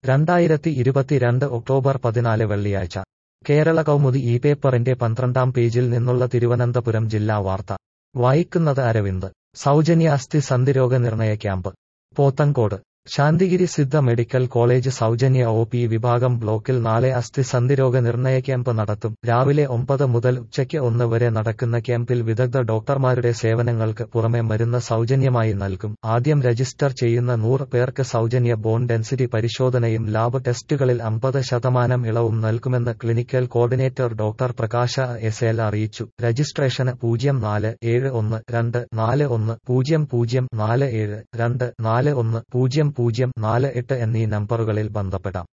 രണ്ടായിരത്തി ഇരുപത്തിരണ്ട് ഒക്ടോബർ പതിനാല് വെള്ളിയാഴ്ച കേരള കൗമുദി ഈ പേപ്പറിന്റെ പന്ത്രണ്ടാം പേജിൽ നിന്നുള്ള തിരുവനന്തപുരം ജില്ലാ വാർത്ത വായിക്കുന്നത് അരവിന്ദ് സൗജന്യ അസ്ഥി സന്ധിരോഗ നിർണയ camp Pothencode Santhigiri Siddha medical college സൗജന്യ ഒ പി വിഭാഗം ബ്ലോക്കിൽ നാളെ അസ്ഥി സന്ധിരോഗ നിർണയ ക്യാമ്പ് നടത്തും രാവിലെ ഒമ്പത് മുതൽ ഉച്ചയ്ക്ക് ഒന്ന് വരെ നടക്കുന്ന ക്യാമ്പിൽ വിദഗ്ധ ഡോക്ടർമാരുടെ സേവനങ്ങൾക്ക് പുറമെ മരുന്ന് സൗജന്യമായി നൽകും ആദ്യം രജിസ്റ്റർ ചെയ്യുന്ന നൂറ് പേർക്ക് സൗജന്യ ബോൺ ഡെൻസിറ്റി പരിശോധനയും ലാബ് ടെസ്റ്റുകളിൽ അമ്പത് ശതമാനം ഇളവും നൽകുമെന്ന് clinical coordinator doctor Prakasha S L അറിയിച്ചു രജിസ്ട്രേഷന് പൂജ്യം നാല് ഏഴ് ഒന്ന് രണ്ട് നാല് ഒന്ന് പൂജ്യം പൂജ്യം നാല് ഏഴ് രണ്ട് നാല് ഒന്ന് പൂജ്യം പൂജ്യം നാല് എട്ട് എന്നീ നമ്പറുകളിൽ ബന്ധപ്പെടാം